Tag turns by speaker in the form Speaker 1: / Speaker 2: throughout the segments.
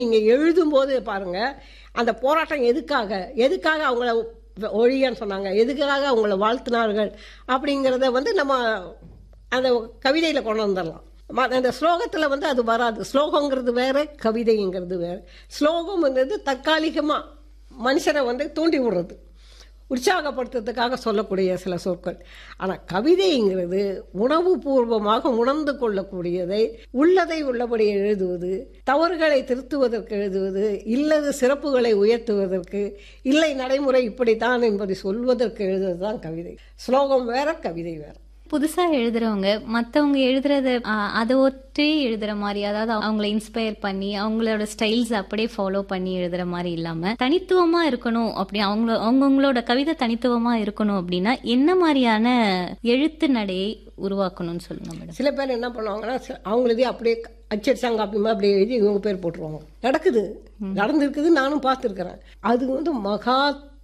Speaker 1: நீங்க எழுதும் போது பாருங்க அந்த போராட்டம் எதுக்காக எதுக்காக அவங்கள ஒழியன்னு சொன்னாங்க எதுக்காக அவங்கள வாழ்த்தினார்கள் அப்படிங்கிறத வந்து நம்ம அந்த கவிதையில கொண்டு வந்துடலாம் ம- அந்த ஸ்லோகத்துல வந்து அது வராது ஸ்லோகங்கிறது வேற கவிதைங்கிறது வேற ஸ்லோகம்ங்கிறது தற்காலிகமா மனுஷனை வந்து தூண்டி விடுறது உற்சாகப்படுத்துறதுக்காக சொல்லக்கூடிய சில சொற்கள் ஆனா கவிதைங்கிறது உணவு பூர்வமாக உணர்ந்து கொள்ளக்கூடியதை உள்ளதை உள்ளபடி எழுதுவது தவறுகளை திருத்துவதற்கு எழுதுவது இல்லது சிறப்புகளை உயர்த்துவதற்கு இல்லை நடைமுறை இப்படித்தான் என்பதை சொல்வதற்கு எழுதுவது தான் கவிதை ஸ்லோகம் வேற கவிதை வேற
Speaker 2: புதுசா எழுதுறவங்க மத்தவங்க எழுதுறத ஆ, அதை ஒற்றே எழுதுற மாதிரி அதாவது அவங்கள இன்ஸ்பயர் பண்ணி அவங்களோட ஸ்டைல்ஸ் அப்படியே ஃபாலோ பண்ணி எழுதுற மாதிரி இல்லாம தனித்துவமா இருக்கணும் அப்படி அவங்க அவங்கவுங்களோட கவிதை தனித்துவமா இருக்கணும் அப்படின்னா என்ன மாதிரியான எழுத்து நடையை உருவாக்கணும்னு சொல்லுங்க மேடம்
Speaker 1: சில பேர் என்ன பண்ணுவாங்கன்னா சில- அவங்களதே அப்படியே அச்சடிச்சாங்க அப்படிமா அப்படியே எழுதி இவங்க பேர் போட்டுருவாங்க நடக்குது நடந்திருக்குது நானும் பார்த்துருக்கிறேன் அது வந்து மகா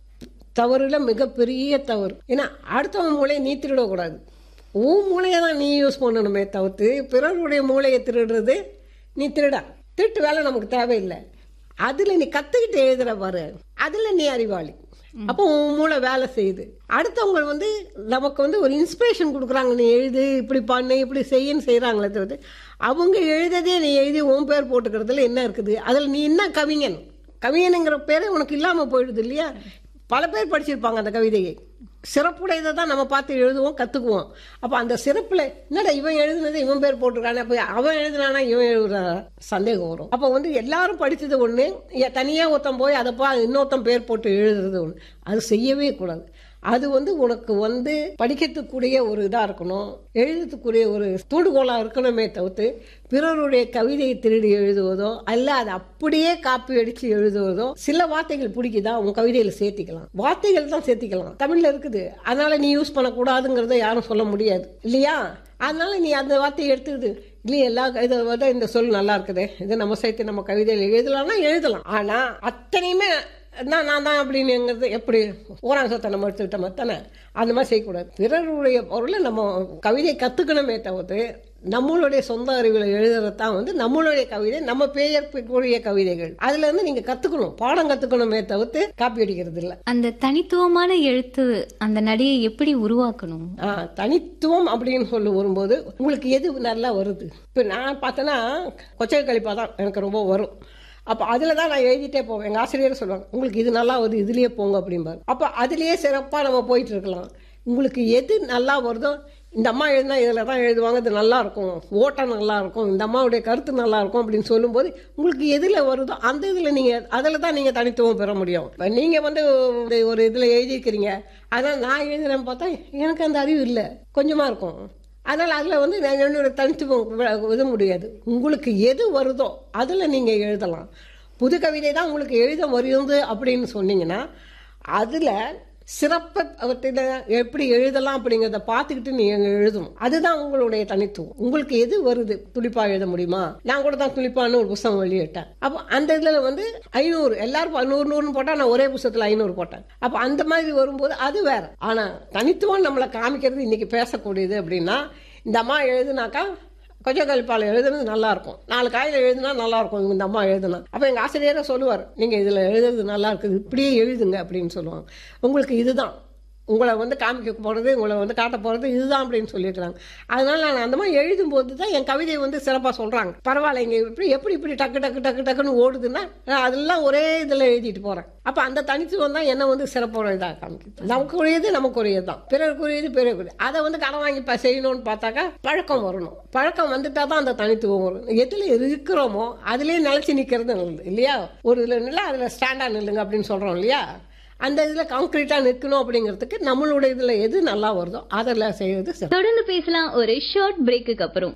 Speaker 1: தவறுல மிகப்பெரிய தவறு ஏன்னா அடுத்தவங்க மூளையை நீ திருடக்கூடாது உன் மூளையை தான் நீ யூஸ் பண்ணணுமே தவிர்த்து பிறருடைய மூளையை திருடுறது நீ திருடா திருட்டு வேலை நமக்கு தேவையில்லை அதுல நீ கத்துக்கிட்டு எழுதுற பாரு அதுல நீ அறிவாளி அப்போ உன் மூளை வேலை செய்யுது அடுத்தவங்க வந்து நமக்கு வந்து ஒரு இன்ஸ்பிரேஷன் கொடுக்குறாங்க நீ எழுது இப்படி பண்ணு இப்படி செய்யுன்னு செய்யறாங்களே தவிர்த்து அவங்க எழுததே நீ எழுதி உன் பேர் போட்டுக்கிறதுல என்ன இருக்குது அதுல நீ என்ன கவிஞன் கவிஞனுங்கிற பேரே உனக்கு இல்லாம போயிடுது இல்லையா பல பேர் படிச்சிருப்பாங்க அந்த கவிதையை சிறப்புடையதை தான் நம்ம பார்த்து எழுதுவோம் கத்துக்குவோம் அப்ப அந்த சிறப்புல என்னடா இவன் எழுதுனது இவன் பேர் போட்டிருக்கானே அப்ப அவன் எழுதுனானா இவன் எழுதுறானா சந்தேகம் வரும் அப்ப வந்து எல்லாரும் படிச்சது ஒண்ணு ஏ- தனியா ஒருத்தன் போய் அதை பா இன்னொருத்தன் பேர் போட்டு எழுதுறது ஒண்ணு அது செய்யவே கூடாது அது வந்து உனக்கு வந்து படிக்கிறதுக்குரிய ஒரு இதா இருக்கணும் எழுதுறதுக்குரிய ஒரு தூண்டுகோலா இருக்கணுமே தவிர்த்து பிறருடைய கவிதையை திருடி எழுதுவதோ அல்ல அதை அப்படியே காப்பி அடிச்சு எழுதுவதோ சில வார்த்தைகள் பிடிக்குதா உன் கவிதையில சேர்த்திக்கலாம் வார்த்தைகள் தான் சேர்த்திக்கலாம் தமிழ்ல இருக்குது அதனால நீ யூஸ் பண்ணக்கூடாதுங்கிறத யாரும் சொல்ல முடியாது இல்லையா அதனால நீ அந்த வார்த்தையை எடுத்துது இல்லையா எல்லா இதை விட இந்த சொல் நல்லா இருக்குதே இது நம்ம சேர்த்து நம்ம கவிதையில எழுதலாம்னா எழுதலாம் ஆனா அத்தனையுமே நான் நான் தான் அப்படின்னுங்கிறது எப்படி ஊராங்க சொத்தை நம்ம எடுத்துக்கிட்ட மாதிரி தானே அந்த மாதிரி செய்யக்கூடாது பிறருடைய பொருளை நம்ம கவிதை கத்துக்கணுமே தவிர்த்து நம்மளுடைய சொந்த அறிவுகளை எழுதுறது தான் வந்து நம்மளுடைய கவிதை நம்ம பெயர்ப்புக்குரிய கவிதைகள் அதுல இருந்து நீங்க கத்துக்கணும் பாடம் கத்துக்கணுமே தவிர்த்து காப்பி அடிக்கிறது இல்ல
Speaker 2: அந்த தனித்துவமான எழுத்து அந்த நடையை எப்படி உருவாக்கணும்
Speaker 1: ஆ, தனித்துவம் அப்படின்னு சொல்லி வரும்போது உங்களுக்கு எது நல்லா வருது இப்போ நான் பார்த்தேன்னா கொச்சை கழிப்பா தான் எனக்கு ரொம்ப வரும் அப்போ அதில் தான் நான் எழுதிட்டே போவேன் எங்கள் ஆசிரியர் சொல்லுவாங்க உங்களுக்கு இது நல்லா வருது இதுலேயே போங்க அப்படிம்பாரு அப்போ அதுலேயே சிறப்பாக நம்ம போயிட்டு இருக்கலாம் உங்களுக்கு எது நல்லா வருதோ இந்த அம்மா எழுதினா இதில் தான் எழுதுவாங்க இது நல்லா இருக்கும் ஓட்டம் நல்லா இருக்கும் இந்த அம்மாவுடைய கருத்து நல்லா இருக்கும் அப்படின்னு சொல்லும்போது உங்களுக்கு எதில் வருதோ அந்த இதில் நீங்கள் அதில் தான் நீங்கள் தனித்துவம் பெற முடியும் இப்போ நீங்கள் வந்து ஒரு- ஒரு இதில் எழுதியிருக்கிறீங்க அதனால் நான் எழுதுறேன்னு பார்த்தா எனக்கு அந்த அறிவு இல்லை கொஞ்சமாக இருக்கும் அதனால் அதில் வந்து நான் என்னோட தனித்துவம் வி- இது முடியாது உங்களுக்கு எது வருதோ அதில் நீங்கள் எழுதலாம் புது கவிதை தான் உங்களுக்கு எழுத வருது அப்படின்னு சொன்னீங்கன்னா அதில் சிறப்பை அவற்றில் எப்படி எழுதலாம் அப்படிங்கிறத பார்த்துக்கிட்டு நீங்கள் எழுதணும் அதுதான் உங்களுடைய தனித்துவம் உங்களுக்கு எது வருது துளிப்பா எழுத முடியுமா நான் கூட தான் துளிப்பான்னு ஒரு புத்தகம் வெளியிட்டேன் அப்போ அந்த இதில் வந்து ஐநூறு எல்லாரும் நூறு நூறுன்னு போட்டால் நான் ஒரே புத்தகத்தில் ஐநூறு போட்டேன் அப்போ அந்த மாதிரி வரும்போது அது வேற ஆனால் தனித்துவம் நம்மளை காமிக்கிறது இன்னைக்கு பேசக்கூடியது அப்படின்னா இந்த அம்மா எழுதுனாக்கா கொஞ்சம் கழிப்பால் எழுதுனது நல்லா இருக்கும் நாலு காயில் எழுதுனா நல்லா இருக்கும் இந்த அம்மா எழுதுனா அப்போ எங்கள் ஆசிரியரை சொல்லுவார் நீங்கள் இதில் எழுதுறது நல்லா இருக்குது இப்படியே எழுதுங்க அப்படின்னு சொல்லுவாங்க உங்களுக்கு இதுதான் உங்களை வந்து காமிக்க போகிறது உங்களை வந்து காட்ட போகிறது இதுதான் அப்படின்னு சொல்லியிருக்கிறாங்க அதனால நான் அந்த மாதிரி எழுதும்போது தான் என் கவிதையை வந்து சிறப்பாக சொல்கிறாங்க பரவாயில்ல இங்கே இப்படி எப்படி இப்படி டக்கு டக்கு டக்கு டக்குன்னு ஓடுதுன்னா நான் அதெல்லாம் ஒரே இதில் எழுதிட்டு போகிறேன் அப்போ அந்த தனித்துவம் தான் என்ன வந்து சிறப்போட இதாக காமிக்குது நமக்குரியது நமக்குரியது தான் பிறருக்குரியது பிறருக்குரியது அதை வந்து கடன் வாங்கி ப- செய்யணும்னு பார்த்தாக்கா பழக்கம் வரணும் பழக்கம் வந்துட்டா தான் அந்த தனித்துவம் வரும் எதில் இருக்கிறோமோ அதுலேயே நிலச்சி நிற்கிறது நல்லது இல்லையா ஒரு இதில் நில்ல அதில் ஸ்டாண்டாக நில்லுங்க அப்படின்னு சொல்கிறோம் இல்லையா அந்த இதில் கான்க்ரீட்டாக நிற்கணும் அப்படிங்கிறதுக்கு நம்மளோட இதில் எது நல்லா வருதோ அதில் செய்யறது சிறப்பு
Speaker 3: தொடர்ந்து பேசலாம் ஒரு ஷார்ட் பிரேக்குக்கு அப்புறம்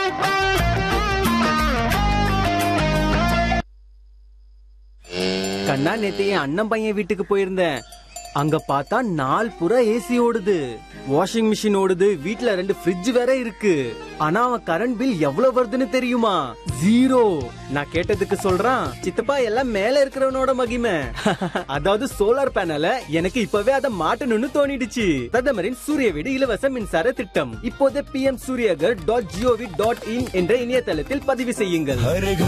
Speaker 4: கண்ணா நேத்து என் அண்ணன் பையன் வீட்டுக்கு போயிருந்தேன் அங்க பார்த்தா நாள் புறா ஏசி ஓடுது வாஷிங் மிஷின் ஓடுது வீட்ல ரெண்டு ஃப்ரிட்ஜ் வேற இருக்கு ஆனா அவன் கரண்ட் பில் எவ்வளவு வருதுன்னு தெரியுமா ஜீரோ நான் கேட்டதுக்கு சொல்றான் சித்தப்பா எல்லாம் மேல இருக்கிறவனோட மகிமை அதாவது சோலார் பேனல எனக்கு இப்பவே அதை மாட்டணும்னு தோணிடுச்சு பிரதமரின் சூரிய வீடு இலவச மின்சார திட்டம் இப்போதே P M Suryaghar dot G O V dot in என்ற இணையதளத்தில் பதிவு செய்யுங்கள்